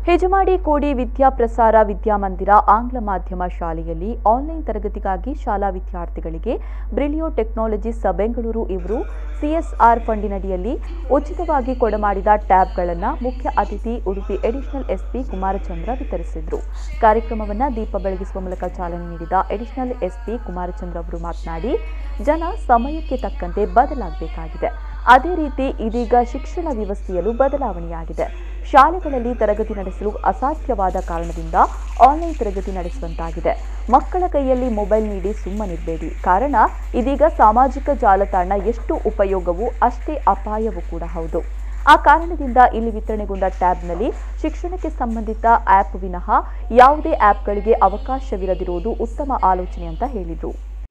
ಹೆಜಮಾಡಿ ಕೋಡಿ ವಿದ್ಯಾಪ್ರಸಾರ ವಿದ್ಯಾಮಂದಿರ ಆಂಗ್ಲ ಮಾಧ್ಯಮ ಶಾಲೆಯಲ್ಲಿ ಆನ್ಲೈನ್ ತರಗತಿಗಾಗಿ ಶಾಲಾ ವಿದ್ಯಾರ್ಥಿಗಳಿಗೆ ಬ್ರಿಲಿಯೋ ಟೆಕ್ನಾಲಜೀಸ್ ಬೆಂಗಳೂರು ಇವರು ಸಿಎಸ್ಆರ್ ಫಂಡಿನಡಿಯಲ್ಲಿ ಉಚಿತವಾಗಿ ಕೊಡಮಾಡಿದ ಟ್ಯಾಬ್ಗಳನ್ನು ಮುಖ್ಯ ಅತಿಥಿ ಉಡುಪಿ ಎಡಿಷನಲ್ ಎಸ್ಪಿ ಕುಮಾರಚಂದ್ರ ವಿತರಿಸಿದರು ಕಾರ್ಯಕ್ರಮವನ್ನು ದೀಪ ಬೆಳಗಿಸುವ ಮೂಲಕ ಚಾಲನೆ ನೀಡಿದ ಎಡಿಷನಲ್ ಎಸ್ಪಿ ಕುಮಾರಚಂದ್ರ ಅವರು ಮಾತನಾಡಿ ಜನ ಸಮಯಕ್ಕೆ ತಕ್ಕಂತೆ ಬದಲಾಗಬೇಕಾಗಿದೆ ಅದೇ ರೀತಿ ಇದೀಗ ಶಿಕ್ಷಣ ವ್ಯವಸ್ಥೆಯಲ್ಲೂ ಬದಲಾವಣೆಯಾಗಿದೆ ಶಾಲೆಗಳಲ್ಲಿ ತರಗತಿ ನಡೆಸಲು ಅಸಾಧ್ಯವಾದ ಕಾರಣದಿಂದ ಆನ್ಲೈನ್ ತರಗತಿ ನಡೆಸುವಂತಾಗಿದೆ ಮಕ್ಕಳ ಕೈಯಲ್ಲಿ ಮೊಬೈಲ್ ನೀಡಿ ಸುಮ್ಮನಿರಬೇಡಿ ಕಾರಣ ಇದೀಗ ಸಾಮಾಜಿಕ ಜಾಲತಾಣ ಎಷ್ಟು ಉಪಯೋಗವೂ ಅಷ್ಟೇ ಅಪಾಯವೂ ಕೂಡ ಹೌದು ಆ ಕಾರಣದಿಂದ ಇಲ್ಲಿ ವಿತರಣೆಗೊಂಡ ಟ್ಯಾಬ್ನಲ್ಲಿ ಶಿಕ್ಷಣಕ್ಕೆ ಸಂಬಂಧಿತ ಆ್ಯಪ್ ವಿನಃ ಯಾವುದೇ ಆ್ಯಪ್ಗಳಿಗೆ ಅವಕಾಶವಿರದಿರುವುದು ಉತ್ತಮ ಆಲೋಚನೆ ಅಂತ ಹೇಳಿದರು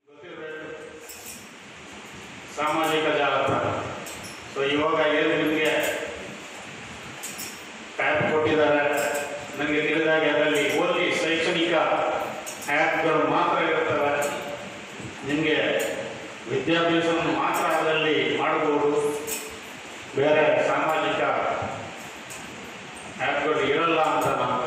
ಸಾಮಾಜಿಕ ಜಾಲತಾಣ ಸೊ ಇವಾಗ ಏನು ನಿಮಗೆ ಟ್ಯಾಬ್ ಕೊಟ್ಟಿದ್ದಾರೆ ನನಗೆ ತಿಳಿದಾಗೆ ಅದರಲ್ಲಿ ಓನ್ಲಿ ಶೈಕ್ಷಣಿಕ ಆ್ಯಪ್ಗಳು ಮಾತ್ರ ಇರ್ತವೆ ನಿಮಗೆ ವಿದ್ಯಾಭ್ಯಾಸವನ್ನು ಮಾತ್ರ ಅದರಲ್ಲಿ ಮಾಡಬಹುದು ಬೇರೆ ಸಾಮಾಜಿಕ ಆ್ಯಪ್ಗಳು ಇರಲ್ಲ ಅಂತ ನಾವು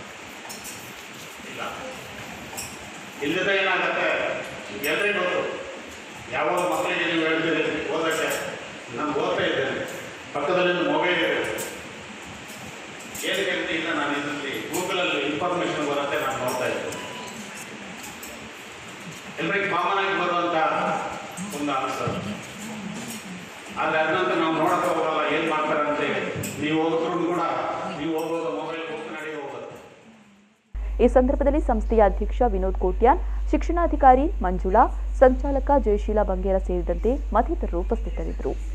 ಇಲ್ಲ ಇಲ್ಲದ ಏನಾಗುತ್ತೆ ಎಲ್ಲರಿಗೂ ಗೊತ್ತು ಯಾವಾಗ ಮಕ್ಕಳಿಗೆ ನೀವು ಹೇಳ್ತೀರಿ ಓದಕ್ಕೆ ನಾನು ಓದ್ತಾ ಇದ್ದೇನೆ ಪಕ್ಕದಲ್ಲಿ ಮೊಬೈಲ್ ಇದೆ ಏನಕ್ಕೆ ಅಂತ ಇಲ್ಲ ನಾನು ಇದರಲ್ಲಿ ಗೂಗಲಲ್ಲಿ ಇನ್ಫಾರ್ಮೇಷನ್ ಬರುತ್ತೆ ನಾನು ನೋಡ್ತಾ ಇದ್ದೆ ಎಲ್ಲರಿಗೆ ಕಾಮನ್ ಆಗಿ ಬರುವಂಥ ಒಂದು ಆನ್ಸರ್ ಆದರೆ ಅದನ್ನಂತ ನಾವು ನೋಡಕ್ಕೆ ಹೋಗಲ್ಲ ಏನು ಮಾಡ್ತಾರೆ ಅಂತೇಳಿ ನೀವು ಹೋಗಿದ್ರು ಕೂಡ ನೀವು ಹೋಗೋದು ಮೊಬೈಲ್ ಹೋಗಿ ನಡಿ ಹೋಗೋದು ಈ ಸಂದರ್ಭದಲ್ಲಿ ಸಂಸ್ಥೆಯ ಅಧ್ಯಕ್ಷ ವಿನೋದ್ ಕೋಟ್ಯಾನ್ ಶಿಕ್ಷಣಾಧಿಕಾರಿ ಮಂಜುಳಾ ಸಂಚಾಲಕ ಜಯಶೀಲ ಬಂಗೇರ ಸೇರಿದಂತೆ ಮತ್ತಿತರರು ಉಪಸ್ಥಿತರಿದ್ದರು